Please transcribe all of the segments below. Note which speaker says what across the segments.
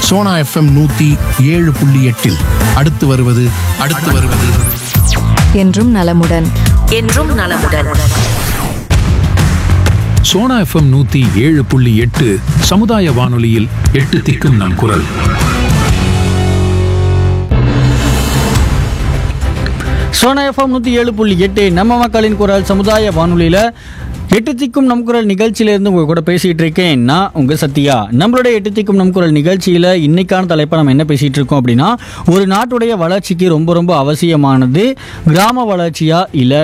Speaker 1: Sona FM நூத்தி ஏழு புள்ளி எட்டில் அடுத்து வருவது அடுத்து வருவது
Speaker 2: என்றும் நலமுடன்
Speaker 3: என்றும் நலமுடன்
Speaker 4: சோனா எஃப்எம் நூத்தி ஏழு புள்ளி எட்டு சமுதாய வானொலியில் எட்டு திக்கும் நம் குரல்
Speaker 5: சோனா எஃப்எம் நூற்றி ஏழு புள்ளி எட்டு நம்ம மக்களின் குரல் சமுதாய வானொலியில் எட்டு திக்கும் நம் குரல் நிகழ்ச்சியிலேருந்து உங்கள் கூட பேசிகிட்டு இருக்கேன் நான் உங்கள் சத்யா நம்மளுடைய எட்டு திக்கும் நம் குரல் நிகழ்ச்சியில் இன்னைக்கான தலைப்பை நம்ம என்ன பேசிகிட்டு இருக்கோம் அப்படின்னா ஒரு நாட்டுடைய வளர்ச்சிக்கு ரொம்ப ரொம்ப அவசியமானது கிராம வளர்ச்சியா இல்லை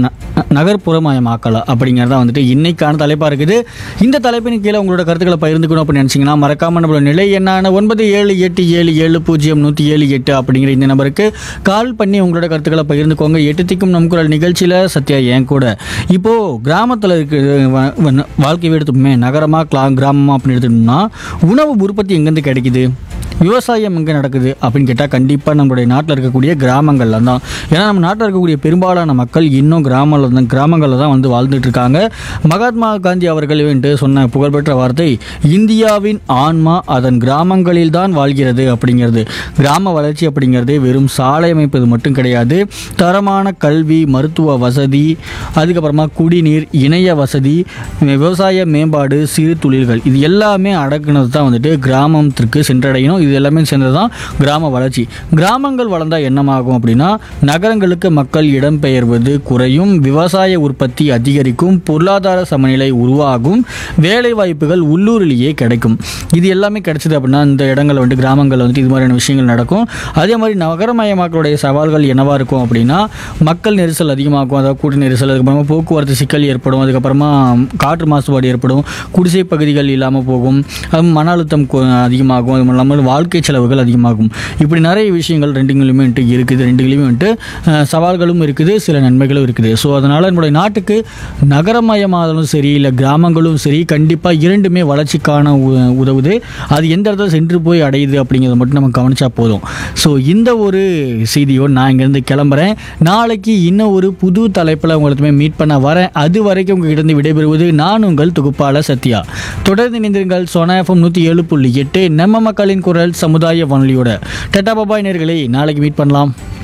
Speaker 5: நகர்ப்புறமயமாக்கலா அப்படிங்கிறதா வந்துட்டு இன்னைக்கான தலைப்பாக இருக்குது இந்த தலைப்பின் கீழே உங்களோட கருத்துக்களை பகிர்ந்துக்கணும் அப்படின்னு நினச்சிங்கன்னா மறக்காம நம்மளோட நிலை என்னான ஒன்பது ஏழு எட்டு ஏழு ஏழு பூஜ்ஜியம் நூற்றி ஏழு எட்டு அப்படிங்கிற இந்த நம்பருக்கு கால் பண்ணி உங்களோட கருத்துக்களை பகிர்ந்துக்கோங்க எட்டு திக்கும் நம் குரல் நிகழ்ச்சியில் சத்யா என் கூட இப்போது கிராமத்தில் இருக்க வ- வ- வாழ்க்கை எடுத்துப்போமே நகரமாக கிளா கிராமமாக அப்படின்னு எடுத்துட்டோம்னா உணவு உற்பத்தி எங்கேருந்து கிடைக்குது விவசாயம் எங்கே நடக்குது அப்படின்னு கேட்டால் கண்டிப்பாக நம்மளுடைய நாட்டில் இருக்கக்கூடிய கிராமங்கள்ல தான் ஏன்னா நம்ம நாட்டில் இருக்கக்கூடிய பெரும்பாலான மக்கள் இன்னும் கிராமங்களில் தான் கிராமங்களில் தான் வந்து வாழ்ந்துட்டு இருக்காங்க மகாத்மா காந்தி அவர்கள் வந்துட்டு சொன்ன புகழ்பெற்ற வார்த்தை இந்தியாவின் ஆன்மா அதன் கிராமங்களில் தான் வாழ்கிறது அப்படிங்கிறது கிராம வளர்ச்சி அப்படிங்கிறது வெறும் சாலை அமைப்பது மட்டும் கிடையாது தரமான கல்வி மருத்துவ வசதி அதுக்கப்புறமா குடிநீர் இணைய வசதி விவசாய மேம்பாடு சிறு தொழில்கள் இது எல்லாமே அடக்குனது தான் வந்துட்டு கிராமத்திற்கு சென்றடையணும் இது எல்லாமே சேர்ந்தது தான் கிராம வளர்ச்சி கிராமங்கள் வளர்ந்தால் என்னமாகும் அப்படின்னா நகரங்களுக்கு மக்கள் இடம்பெயர்வது குறையும் விவசாய உற்பத்தி அதிகரிக்கும் பொருளாதார சமநிலை உருவாகும் வேலை வாய்ப்புகள் உள்ளூரிலேயே கிடைக்கும் இது எல்லாமே கிடைச்சது அப்படின்னா இந்த இடங்கள்ல வந்துட்டு கிராமங்களில் வந்துட்டு இது மாதிரியான விஷயங்கள் நடக்கும் அதே மாதிரி நகரமயமாக்களுடைய சவால்கள் என்னவா இருக்கும் அப்படின்னா மக்கள் நெரிசல் அதிகமாகும் அதாவது கூட்ட நெரிசல் அதுக்கப்புறமா போக்குவரத்து சிக்கல் ஏற்படும் அதுக்கப்புறமா காற்று மாசுபாடு ஏற்படும் குடிசை பகுதிகள் இல்லாமல் போகும் அது மன அழுத்தம் கொ- அதிகமாகும் அது இல்லாமல் வாழ்க்கை செலவுகள் அதிகமாகும் இப்படி நிறைய விஷயங்கள் ரெண்டுங்களுமே வந்துட்டு இருக்குது ரெண்டுகளுமே வந்துட்டு அஹ், சவால்களும் இருக்குது சில நன்மைகளும் இருக்குது ஸோ அதனால் நம்மளுடைய நாட்டுக்கு நகரமயமாதலும் சரி இல்லை கிராமங்களும் சரி கண்டிப்பாக இரண்டுமே வளர்ச்சிக்கான உ- உதவுது அது எந்த இடத்துல சென்று போய் அடையுது அப்படிங்கிறத மட்டும் நம்ம கவனிச்சா போதும் ஸோ இந்த ஒரு செய்தியோடு நான் இங்கேருந்து கிளம்புறேன் நாளைக்கு இன்னும் ஒரு புது தலைப்பில் உங்களுக்குமே மீட் பண்ண வரேன் அது வரைக்கும் உங்ககிட்ட இருந்து விடைபெறுவது நான் உங்கள் தொகுப்பாளர் சத்யா தொடர்ந்து இணைந்திருங்கள் சோனா எஃப்எம் நூற்றி ஏழு புள்ளி எட்டு நம்ம மக்களின் குரல் சமுதாய வானொலியோட டட்டா பாபாய் நேர்களே நாளைக்கு மீட் பண்ணலாம்